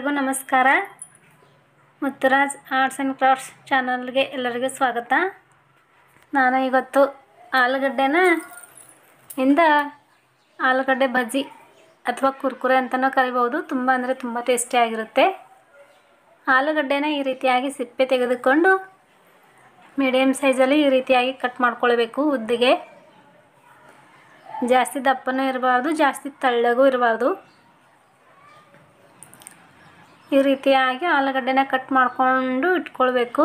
ಎಲ್ಲರಿಗೂ ನಮಸ್ಕಾರ Muthuraj arts and crafts ಚಾನಲ್ಗೆ ಎಲ್ಲರಿಗೂ ಸ್ವಾಗತ ನಾನು ಇವತ್ತು ಆಲೂಗಡ್ಡೆನ ಇಂದ ಆಲೂಗಡ್ಡೆ ಬಜ್ಜಿ ಅಥವಾ ಕುರ್ಕುರೆ ಅಂತಲೂ ಕರಿಬೋದು ತುಂಬ ಅಂದರೆ ತುಂಬ ಟೇಸ್ಟಿಯಾಗಿರುತ್ತೆ ಆಲೂಗಡ್ಡೆನ ಈ ರೀತಿಯಾಗಿ ಸಿಪ್ಪೆ ತೆಗೆದುಕೊಂಡು ಮೀಡಿಯಮ್ ಸೈಜಲ್ಲಿ ಈ ರೀತಿಯಾಗಿ ಕಟ್ ಮಾಡ್ಕೊಳ್ಬೇಕು ಉದ್ದಿಗೆ ಜಾಸ್ತಿ ದಪ್ಪನೂ ಇರಬಾರ್ದು ಜಾಸ್ತಿ ತೆಳ್ಳಗೂ ಇರಬಾರ್ದು ಈ ರೀತಿಯಾಗಿ ಆಲೂಗಡ್ಡೆನ ಕಟ್ ಮಾಡಿಕೊಂಡು ಇಟ್ಕೊಳ್ಬೇಕು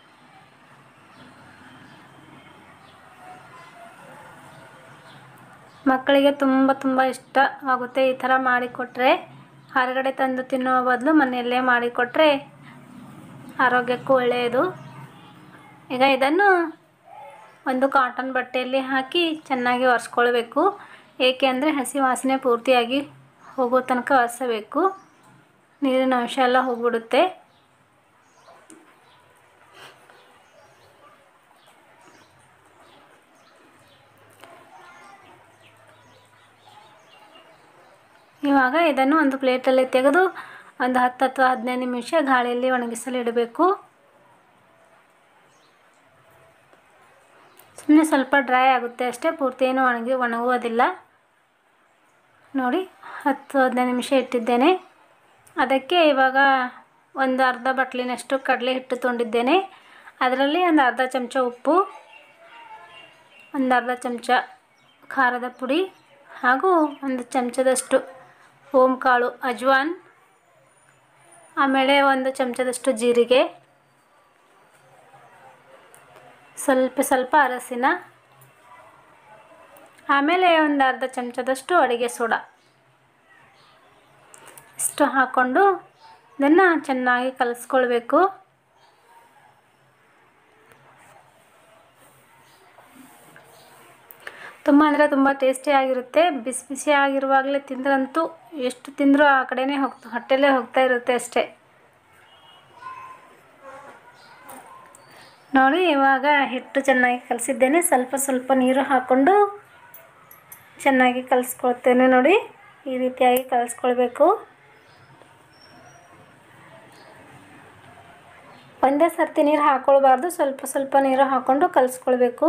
ಮಕ್ಕಳಿಗೆ ತುಂಬ ತುಂಬ ಇಷ್ಟವಾಗುತ್ತೆ ಈ ಥರ ಮಾಡಿಕೊಟ್ರೆ ಹೊರಗಡೆ ತಂದು ತಿನ್ನೋ ಬದಲು ಮನೆಯಲ್ಲೇ ಮಾಡಿಕೊಟ್ರೆ ಆರೋಗ್ಯಕ್ಕೂ ಒಳ್ಳೆಯದು ಈಗ ಇದನ್ನು ಒಂದು ಕಾಟನ್ ಬಟ್ಟೆಯಲ್ಲಿ ಹಾಕಿ ಚೆನ್ನಾಗಿ ಒರೆಸ್ಕೊಳ್ಬೇಕು ಏಕೆ ಅಂದರೆ ಹಸಿ ವಾಸನೆ ಪೂರ್ತಿಯಾಗಿ ಹೋಗೋ ತನಕ ಒರೆಸಬೇಕು ನೀರಿನ ಅಂಶ ಎಲ್ಲ ಹೋಗ್ಬಿಡುತ್ತೆ ಇವಾಗ ಇದನ್ನು ಒಂದು ಪ್ಲೇಟಲ್ಲಿ ತೆಗೆದು ಒಂದು ಹತ್ತು ಅಥವಾ ಹದಿನೈದು ನಿಮಿಷ ಗಾಳಿಯಲ್ಲಿ ಒಣಗಿಸಲು ಇಡಬೇಕು ಸುಮ್ಮನೆ ಸ್ವಲ್ಪ ಡ್ರೈ ಆಗುತ್ತೆ ಅಷ್ಟೇ ಪೂರ್ತಿ ಏನು ಒಣಗಿ ಒಣಗುವುದಿಲ್ಲ ನೋಡಿ ಹತ್ತು ಹದಿನೈದು ನಿಮಿಷ ಇಟ್ಟಿದ್ದೇನೆ ಅದಕ್ಕೆ ಇವಾಗ ಒಂದು ಅರ್ಧ ಬಟ್ಲಿನಷ್ಟು ಕಡಲೆ ಹಿಟ್ಟು ತೊಗೊಂಡಿದ್ದೇನೆ ಅದರಲ್ಲಿ ಒಂದು ಅರ್ಧ ಚಮಚ ಉಪ್ಪು ಒಂದು ಅರ್ಧ ಚಮಚ ಖಾರದ ಪುಡಿ ಹಾಗೂ ಒಂದು ಚಮಚದಷ್ಟು ಓಂ ಕಾಳು ಅಜ್ವಾನ್ ಆಮೇಲೆ ಒಂದು ಚಮಚದಷ್ಟು ಜೀರಿಗೆ ಸ್ವಲ್ಪ ಸ್ವಲ್ಪ ಅರಸಿನ ಆಮೇಲೆ ಒಂದು ಅರ್ಧ ಚಮಚದಷ್ಟು ಅಡುಗೆ ಸೋಡಾ ಇಷ್ಟು ಹಾಕ್ಕೊಂಡು ಇದನ್ನು ಚೆನ್ನಾಗಿ ಕಲಿಸ್ಕೊಳ್ಬೇಕು ತುಂಬ ಅಂದರೆ ತುಂಬ ಟೇಸ್ಟಿಯಾಗಿರುತ್ತೆ ಬಿಸಿ ಬಿಸಿ ಆಗಿರುವಾಗಲೇ ತಿಂದ್ರಂತೂ ಎಷ್ಟು ತಿಂದರೂ ಆ ಕಡೆನೇ ಹೋಗ್ತಾ ಹೊಟ್ಟೆಲೇ ಹೋಗ್ತಾ ಇರುತ್ತೆ ಅಷ್ಟೇ ನೋಡಿ ಇವಾಗ ಹಿಟ್ಟು ಚೆನ್ನಾಗಿ ಕಲಸಿದ್ದೇನೆ ಸ್ವಲ್ಪ ಸ್ವಲ್ಪ ನೀರು ಹಾಕ್ಕೊಂಡು ಚೆನ್ನಾಗಿ ಕಲಿಸ್ಕೊಳ್ತೇನೆ ನೋಡಿ ಈ ರೀತಿಯಾಗಿ ಕಲಿಸ್ಕೊಳ್ಬೇಕು ಒಂದೇ ಸರ್ತಿ ನೀರು ಹಾಕ್ಕೊಳ್ಬಾರ್ದು ಸ್ವಲ್ಪ ಸ್ವಲ್ಪ ನೀರು ಹಾಕ್ಕೊಂಡು ಕಲಿಸ್ಕೊಳ್ಬೇಕು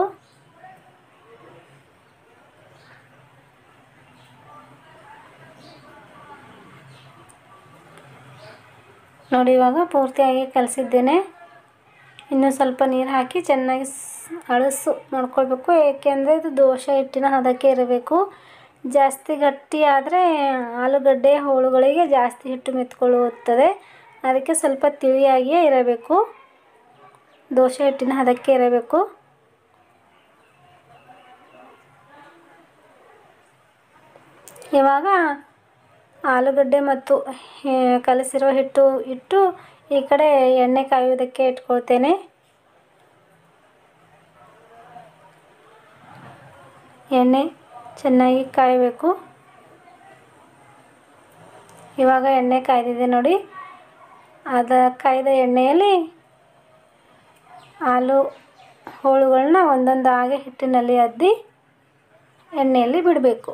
ನೋಡಿ ಇವಾಗ ಪೂರ್ತಿಯಾಗಿ ಕಲಸಿದ್ದೇನೆ ಇನ್ನೂ ಸ್ವಲ್ಪ ನೀರು ಹಾಕಿ ಚೆನ್ನಾಗಿ ಅಳಸು ಮಾಡ್ಕೊಳ್ಬೇಕು ಏಕೆಂದರೆ ಇದು ದೋಸೆ ಹಿಟ್ಟಿನ ಹದಕ್ಕೆ ಇರಬೇಕು ಜಾಸ್ತಿ ಗಟ್ಟಿ ಆದರೆ ಆಲೂಗಡ್ಡೆ ಹೋಳುಗಳಿಗೆ ಜಾಸ್ತಿ ಹಿಟ್ಟು ಮೆತ್ಕೊಳ್ಳುತ್ತದೆ ಅದಕ್ಕೆ ಸ್ವಲ್ಪ ತಿಳಿಯಾಗಿಯೇ ಇರಬೇಕು ದೋಸೆ ಹಿಟ್ಟಿನ ಹದಕ್ಕೆ ಇರಬೇಕು ಇವಾಗ ಆಲೂಗಡ್ಡೆ ಮತ್ತು ಕಲಸಿರೋ ಹಿಟ್ಟು ಇಟ್ಟು ಈ ಕಡೆ ಎಣ್ಣೆ ಕಾಯುವುದಕ್ಕೆ ಇಟ್ಕೊಳ್ತೇನೆ ಎಣ್ಣೆ ಚೆನ್ನಾಗಿ ಕಾಯಬೇಕು ಇವಾಗ ಎಣ್ಣೆ ಕಾಯ್ದಿದೆ ನೋಡಿ ಅದ ಕಾಯ್ದ ಎಣ್ಣೆಯಲ್ಲಿ ಆಲೂ ಹೋಳುಗಳನ್ನ ಒಂದೊಂದಾಗಿ ಹಿಟ್ಟಿನಲ್ಲಿ ಅದ್ದಿ ಎಣ್ಣೆಯಲ್ಲಿ ಬಿಡಬೇಕು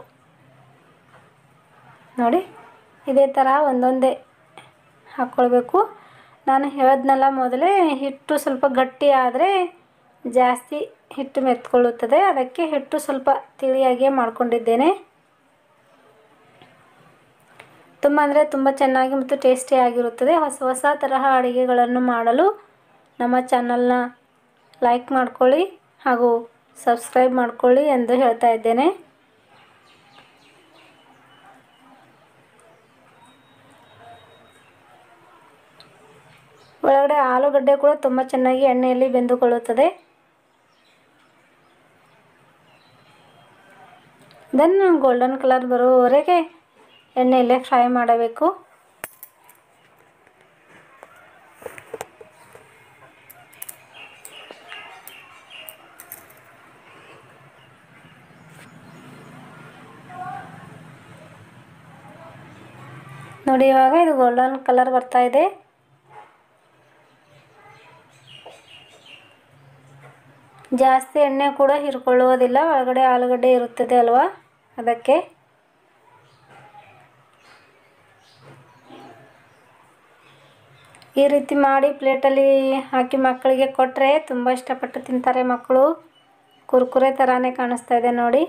ನೋಡಿ ಇದೇ ಥರ ಒಂದೊಂದೇ ಹಾಕ್ಕೊಳ್ಬೇಕು ನಾನು ಹೇಳಿದ್ನಲ್ಲ ಮೊದಲೇ ಹಿಟ್ಟು ಸ್ವಲ್ಪ ಗಟ್ಟಿ ಆದರೆ ಜಾಸ್ತಿ ಹಿಟ್ಟು ಮೆತ್ಕೊಳ್ಳುತ್ತದೆ ಅದಕ್ಕೆ ಹಿಟ್ಟು ಸ್ವಲ್ಪ ತಿಳಿಯಾಗಿಯೇ ಮಾಡ್ಕೊಂಡಿದ್ದೇನೆ ತುಂಬ ಅಂದರೆ ತುಂಬ ಚೆನ್ನಾಗಿ ಮತ್ತು ಟೇಸ್ಟಿಯಾಗಿರುತ್ತದೆ ಹೊಸ ಹೊಸ ತರಹ ಅಡುಗೆಗಳನ್ನು ಮಾಡಲು ನಮ್ಮ ಚಾನಲ್ನ ಲೈಕ್ ಮಾಡ್ಕೊಳ್ಳಿ ಹಾಗೂ ಸಬ್ಸ್ಕ್ರೈಬ್ ಮಾಡ್ಕೊಳ್ಳಿ ಎಂದು ಹೇಳ್ತಾ ಇದ್ದೇನೆ ಒಳಗಡೆ ಆಲೂಗಡ್ಡೆ ಕೂಡ ತುಂಬ ಚೆನ್ನಾಗಿ ಎಣ್ಣೆಯಲ್ಲಿ ಬೆಂದುಕೊಳ್ಳುತ್ತದೆ ಇದನ್ನು ಗೋಲ್ಡನ್ ಕಲರ್ ಬರುವವರೆಗೆ ಎಣ್ಣೆಯಲ್ಲೇ ಫ್ರೈ ಮಾಡಬೇಕು ನೋಡಿ ಇವಾಗ ಇದು ಗೋಲ್ಡನ್ ಕಲರ್ ಬರ್ತಾ ಇದೆ ಜಾಸ್ತಿ ಎಣ್ಣೆ ಕೂಡ ಹೀರ್ಕೊಳ್ಳುವುದಿಲ್ಲ ಒಳಗಡೆ ಆಲೂಗಡ್ಡೆ ಇರುತ್ತದೆ ಅಲ್ವಾ ಅದಕ್ಕೆ ಈ ರೀತಿ ಮಾಡಿ ಪ್ಲೇಟಲ್ಲಿ ಹಾಕಿ ಮಕ್ಕಳಿಗೆ ಕೊಟ್ಟರೆ ತುಂಬ ಇಷ್ಟಪಟ್ಟು ತಿಂತಾರೆ ಮಕ್ಕಳು ಕುರ್ಕುರೆ ಥರನೇ ಕಾಣಿಸ್ತಾ ಇದೆ ನೋಡಿ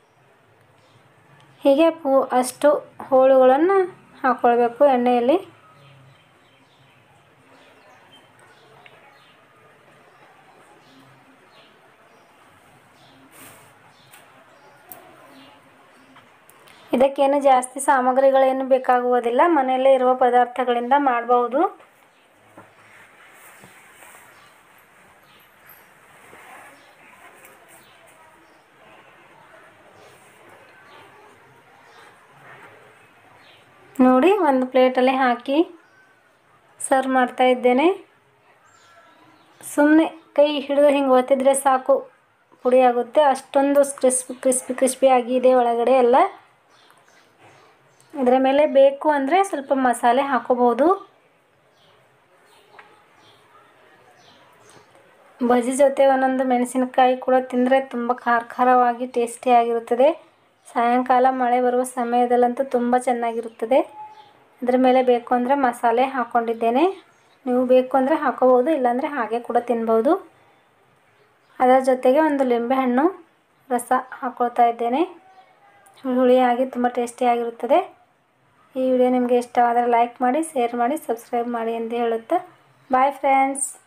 ಹೀಗೆ ಪೂ ಅಷ್ಟು ಹೋಳುಗಳನ್ನು ಹಾಕ್ಕೊಳ್ಬೇಕು ಎಣ್ಣೆಯಲ್ಲಿ ಇದಕ್ಕೇನು ಜಾಸ್ತಿ ಸಾಮಗ್ರಿಗಳೇನು ಬೇಕಾಗುವುದಿಲ್ಲ ಮನೆಯಲ್ಲೇ ಇರುವ ಪದಾರ್ಥಗಳಿಂದ ಮಾಡಬಹುದು ನೋಡಿ ಒಂದು ಪ್ಲೇಟಲ್ಲಿ ಹಾಕಿ ಸರ್ವ್ ಮಾಡ್ತಾ ಇದ್ದೇನೆ ಸುಮ್ಮನೆ ಕೈ ಹಿಡಿದು ಹಿಂಗೆ ಒತ್ತಿದ್ರೆ ಸಾಕು ಪುಡಿ ಆಗುತ್ತೆ ಅಷ್ಟೊಂದು ಕ್ರಿಸ್ಪಿ ಕ್ರಿಸ್ಪಿ ಕ್ರಿಸ್ಪಿ ಆಗಿದೆ ಒಳಗಡೆ ಎಲ್ಲ ಇದರ ಮೇಲೆ ಬೇಕು ಅಂದರೆ ಸ್ವಲ್ಪ ಮಸಾಲೆ ಹಾಕೋಬಹುದು ಬಜ್ಜಿ ಜೊತೆ ಒಂದೊಂದು ಮೆಣಸಿನಕಾಯಿ ಕೂಡ ತಿಂದರೆ ತುಂಬ ಖಾರ ಖಾರವಾಗಿ ಟೇಸ್ಟಿಯಾಗಿರುತ್ತದೆ ಸಾಯಂಕಾಲ ಮಳೆ ಬರುವ ಸಮಯದಲ್ಲಂತೂ ತುಂಬ ಚೆನ್ನಾಗಿರುತ್ತದೆ ಅದರ ಮೇಲೆ ಬೇಕು ಅಂದರೆ ಮಸಾಲೆ ಹಾಕ್ಕೊಂಡಿದ್ದೇನೆ ನೀವು ಬೇಕು ಅಂದರೆ ಹಾಕೋಬೋದು ಇಲ್ಲಾಂದರೆ ಹಾಗೆ ಕೂಡ ತಿನ್ಬೋದು ಅದರ ಜೊತೆಗೆ ಒಂದು ಲಿಂಬೆಹಣ್ಣು ರಸ ಹಾಕ್ಕೊಳ್ತಾ ಇದ್ದೇನೆ ಹುಳಿ ಹುಳಿಯಾಗಿ ತುಂಬ ಟೇಸ್ಟಿಯಾಗಿರುತ್ತದೆ ಈ ವಿಡಿಯೋ ನಿಮಗೆ ಇಷ್ಟವಾದರೆ ಲೈಕ್ ಮಾಡಿ ಶೇರ್ ಮಾಡಿ ಸಬ್ಸ್ಕ್ರೈಬ್ ಮಾಡಿ ಎಂದು ಹೇಳುತ್ತಾ ಬಾಯ್ ಫ್ರೆಂಡ್ಸ್